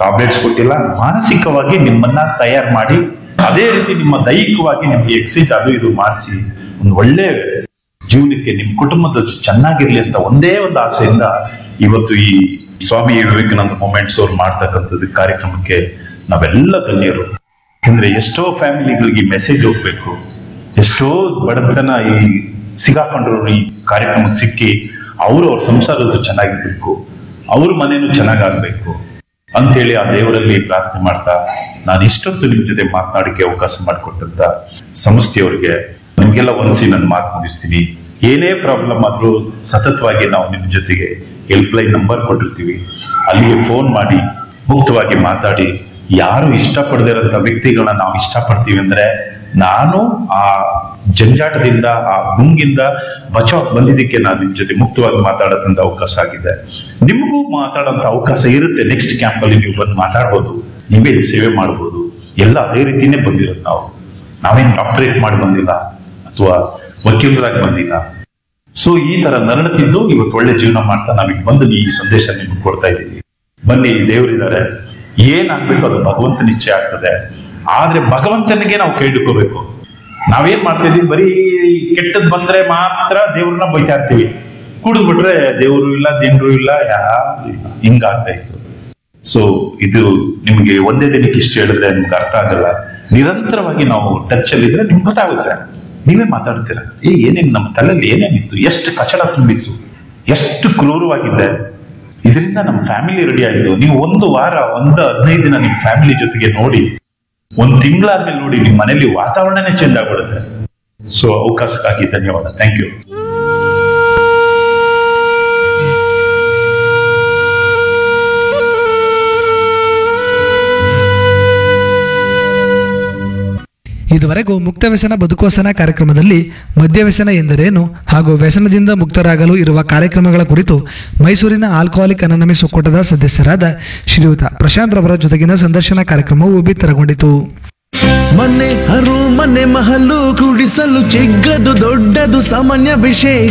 tablets ಕೊಟ್ಟಿಲ್ಲ ಮಾನಸಿಕವಾಗಿ ನಿಮ್ಮನ್ನ ತಯಾರು ಮಾಡಿ ಅದೇ ರೀತಿ ನಿಮ್ಮ ದೈಹಿಕವಾಗಿ ನಿಮ್ಗೆ ಎಕ್ಸೈಸ್ ಅದು ಇದು ಮಾಡಿಸಿ ಒಂದು ಒಳ್ಳೆ ಜೀವನಕ್ಕೆ ನಿಮ್ ಕುಟುಂಬದ ಜೊತೆ ಚೆನ್ನಾಗಿರ್ಲಿ ಅಂತ ಒಂದೇ ಒಂದು ಆಸೆಯಿಂದ ಇವತ್ತು ಈ ಸ್ವಾಮಿ ವಿವೇಕಾನಂದ ಮೂಮೆಂಟ್ಸ್ ಅವ್ರು ಮಾಡ್ತಕ್ಕಂಥದ್ದು ಕಾರ್ಯಕ್ರಮಕ್ಕೆ ನಾವೆಲ್ಲ ಧನ್ಯರು ಯಾಕಂದ್ರೆ ಎಷ್ಟೋ ಫ್ಯಾಮಿಲಿಗಳಿಗೆ ಮೆಸೇಜ್ ಹೋಗ್ಬೇಕು ಎಷ್ಟೋ ಬಡತನ ಈ ಸಿಗಾಕೊಂಡ್ರು ಈ ಕಾರ್ಯಕ್ರಮಕ್ಕೆ ಸಿಕ್ಕಿ ಅವರು ಅವ್ರ ಸಂಸಾರದ್ದು ಚೆನ್ನಾಗಿರ್ಬೇಕು ಅವ್ರ ಮನೇನು ಚೆನ್ನಾಗಾಗ್ಬೇಕು ಅಂತೇಳಿ ಆ ದೇವರಲ್ಲಿ ಪ್ರಾರ್ಥನೆ ಮಾಡ್ತಾ ನಾನು ಇಷ್ಟೊತ್ತು ನಿಮ್ ಜೊತೆ ಮಾತನಾಡಕ್ಕೆ ಅವಕಾಶ ಮಾಡಿಕೊಟ್ಟಂತ ಸಂಸ್ಥೆಯವರಿಗೆ ನಿಮ್ಗೆಲ್ಲ ಒಂದ್ಸಿ ನನ್ನ ಮಾತು ಮುಗಿಸ್ತೀನಿ ಏನೇ ಪ್ರಾಬ್ಲಮ್ ಆದ್ರೂ ಸತತವಾಗಿ ನಾವು ನಿಮ್ ಜೊತೆಗೆ ಹೆಲ್ಪ್ ಲೈನ್ ನಂಬರ್ ಕೊಟ್ಟಿರ್ತೀವಿ ಅಲ್ಲಿಗೆ ಫೋನ್ ಮಾಡಿ ಮುಕ್ತವಾಗಿ ಮಾತಾಡಿ ಯಾರು ಇಷ್ಟಪಡದಿರೋಂಥ ವ್ಯಕ್ತಿಗಳನ್ನ ನಾವು ಇಷ್ಟಪಡ್ತೀವಿ ಅಂದ್ರೆ ನಾನು ಆ ಜಂಜಾಟದಿಂದ ಆ ಗುಂಗಿಂದ ಬಚಾವ್ ಬಂದಿದ್ದಕ್ಕೆ ನಾನು ನಿಮ್ ಜೊತೆ ಮುಕ್ತವಾಗಿ ಮಾತಾಡೋದಂತ ಅವಕಾಶ ಆಗಿದೆ ನಿಮಗೂ ಮಾತಾಡೋಂಥ ಅವಕಾಶ ಇರುತ್ತೆ ನೆಕ್ಸ್ಟ್ ಕ್ಯಾಂಪ್ ಅಲ್ಲಿ ನೀವು ಬಂದು ಮಾತಾಡ್ಬೋದು ನೀವೇ ಇಲ್ಲಿ ಸೇವೆ ಮಾಡ್ಬೋದು ಎಲ್ಲ ಅದೇ ರೀತಿನೇ ಬಂದಿರೋದು ನಾವು ನಾವೇನ್ ಡಾಕ್ಟರೇಟ್ ಮಾಡಿ ಬಂದಿಲ್ಲ ಅಥವಾ ವಕೀಲರಾಗಿ ಬಂದಿಲ್ಲ ಸೊ ಈ ತರ ನರಳುತ್ತಿದ್ದು ಇವತ್ತು ಒಳ್ಳೆ ಜೀವನ ಮಾಡ್ತಾ ನಾವೀಗ ಬಂದು ಈ ಸಂದೇಶ ನಿಮ್ಗೆ ಕೊಡ್ತಾ ಇದ್ದೀವಿ ಬನ್ನಿ ದೇವರಿದ್ದಾರೆ ಏನಾಗ್ಬೇಕು ಅದು ಭಗವಂತನ ಇಚ್ಛೆ ಆಗ್ತದೆ ಆದ್ರೆ ಭಗವಂತನಿಗೆ ನಾವು ಕೈ ಹಿಡ್ಕೋಬೇಕು ನಾವೇನ್ ಮಾಡ್ತಿದ್ವಿ ಬರೀ ಕೆಟ್ಟದ್ ಬಂದ್ರೆ ಮಾತ್ರ ದೇವ್ರನ್ನ ಬೈತಾ ಇರ್ತೀವಿ ಕುಡಿದು ಬಿಟ್ರೆ ದೇವರು ಇಲ್ಲ ದೇವ್ರು ಇಲ್ಲ ಯಾರು ಇಲ್ಲ ಹಿಂಗಾಗ್ತಾ ಇತ್ತು ಸೊ ಇದು ನಿಮ್ಗೆ ಒಂದೇ ದಿನಕ್ಕೆ ಇಷ್ಟು ಹೇಳಿದ್ರೆ ನಿಮ್ಗೆ ಅರ್ಥ ಆಗಲ್ಲ ನಿರಂತರವಾಗಿ ನಾವು ಟಚ್ ಅಲ್ಲಿ ಇದ್ರೆ ನಿಮ್ಗೆ ಗೊತ್ತಾಗುತ್ತೆ ನೀವೇ ಮಾತಾಡ್ತೀರ ಏ ಏನೇನ್ ನಮ್ಮ ತಲೆಯಲ್ಲಿ ಏನೇನಿತ್ತು ಎಷ್ಟು ಕಚಡ ತುಂಬಿತ್ತು ಎಷ್ಟು ಕ್ರೂರವಾಗಿದ್ದೆ ಇದರಿಂದ ನಮ್ಮ ಫ್ಯಾಮಿಲಿ ರೆಡಿ ಆಯಿತು ನೀವು ಒಂದು ವಾರ ಒಂದು ಹದಿನೈದು ದಿನ ನಿಮ್ಮ ಫ್ಯಾಮಿಲಿ ಜೊತೆಗೆ ನೋಡಿ ಒಂದ್ ತಿಂಗಳಾದ್ಮೇಲೆ ನೋಡಿ ನಿಮ್ಮ ಮನೇಲಿ ವಾತಾವರಣನೇ ಚೇಂಜ್ ಆಗ್ಬಿಡುತ್ತೆ ಸೊ ಅವಕಾಶಕ್ಕಾಗಿ ಧನ್ಯವಾದ ಥ್ಯಾಂಕ್ ಯು ಇದುವರೆಗೂ ಮುಕ್ತ ವ್ಯಸನ ಬದುಕುವಸನ ಕಾರ್ಯಕ್ರಮದಲ್ಲಿ ಮದ್ಯವ್ಯಸನ ಎಂದರೇನು ಹಾಗೂ ವ್ಯಸನದಿಂದ ಮುಕ್ತರಾಗಲು ಇರುವ ಕಾರ್ಯಕ್ರಮಗಳ ಕುರಿತು ಮೈಸೂರಿನ ಆಲ್ಕೋಹಾಲಿಕ್ ಅನಾನಮಿಸ್ ಒಕ್ಕೂಟದ ಸದಸ್ಯರಾದ ಶ್ರೀಯುತ ಪ್ರಶಾಂತ್ ರವರ ಜೊತೆಗಿನ ಸಂದರ್ಶನ ಕಾರ್ಯಕ್ರಮವು ಬಿತ್ತರಗೊಂಡಿತು ಮನೆ ಹರು ಮನೆ ಮಹಲು ಕುಡಿಸಲು ಚಿಕ್ಕದು ದೊಡ್ಡದು ಸಾಮಾನ್ಯ ವಿಶೇಷ